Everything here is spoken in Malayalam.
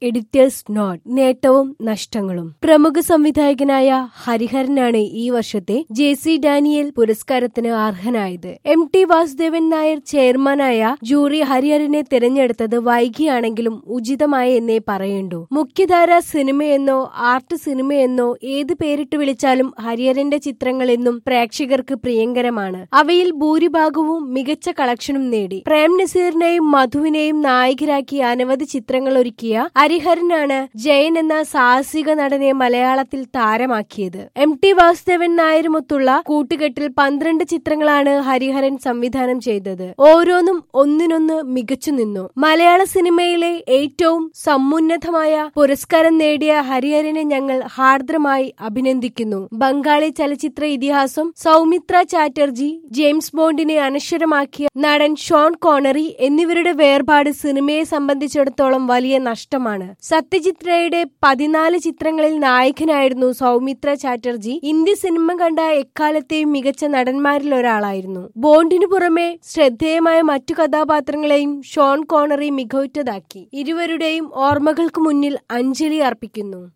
എഡിറ്റേഴ്സ് നോട്ട് നേട്ടവും നഷ്ടങ്ങളും പ്രമുഖ സംവിധായകനായ ഹരിഹരനാണ് ഈ വർഷത്തെ ജെ സി ഡാനിയൽ പുരസ്കാരത്തിന് അർഹനായത് എം ടി വാസുദേവൻ നായർ ചെയർമാനായ ജൂറി ഹരിഹരനെ തിരഞ്ഞെടുത്തത് വൈകിയാണെങ്കിലും ഉചിതമായ എന്നേ പറയേണ്ടൂ മുഖ്യധാര സിനിമയെന്നോ ആർട്ട് സിനിമയെന്നോ ഏത് പേരിട്ട് വിളിച്ചാലും ഹരിഹരന്റെ ചിത്രങ്ങൾ എന്നും പ്രേക്ഷകർക്ക് പ്രിയങ്കരമാണ് അവയിൽ ഭൂരിഭാഗവും മികച്ച കളക്ഷനും നേടി പ്രേം നസീറിനെയും മധുവിനെയും നായകരാക്കി അനവധി ചിത്രങ്ങൾ ഒരുക്കിയ ഹരിഹരനാണ് ജയൻ എന്ന സാഹസിക നടനെ മലയാളത്തിൽ താരമാക്കിയത് എം ടി വാസുദേവൻ നായരുമൊത്തുള്ള കൂട്ടുകെട്ടിൽ പന്ത്രണ്ട് ചിത്രങ്ങളാണ് ഹരിഹരൻ സംവിധാനം ചെയ്തത് ഓരോന്നും ഒന്നിനൊന്ന് മികച്ചു നിന്നു മലയാള സിനിമയിലെ ഏറ്റവും സമുന്നതമായ പുരസ്കാരം നേടിയ ഹരിഹരനെ ഞങ്ങൾ ഹാർദ്രമായി അഭിനന്ദിക്കുന്നു ബംഗാളി ചലച്ചിത്ര ഇതിഹാസം സൗമിത്ര ചാറ്റർജി ജെയിംസ് ബോണ്ടിനെ അനശ്വരമാക്കിയ നടൻ ഷോൺ കോണറി എന്നിവരുടെ വേർപാട് സിനിമയെ സംബന്ധിച്ചിടത്തോളം വലിയ നഷ്ടമാണ് സത്യജിത് റേയുടെ പതിനാല് ചിത്രങ്ങളിൽ നായകനായിരുന്നു സൗമിത്ര ചാറ്റർജി ഇന്ത്യ സിനിമ കണ്ട എക്കാലത്തെയും മികച്ച നടന്മാരിൽ ഒരാളായിരുന്നു ബോണ്ടിനു പുറമെ ശ്രദ്ധേയമായ മറ്റു കഥാപാത്രങ്ങളെയും ഷോൺ കോണറി മികവുറ്റതാക്കി ഇരുവരുടെയും ഓർമ്മകൾക്ക് മുന്നിൽ അഞ്ജലി അർപ്പിക്കുന്നു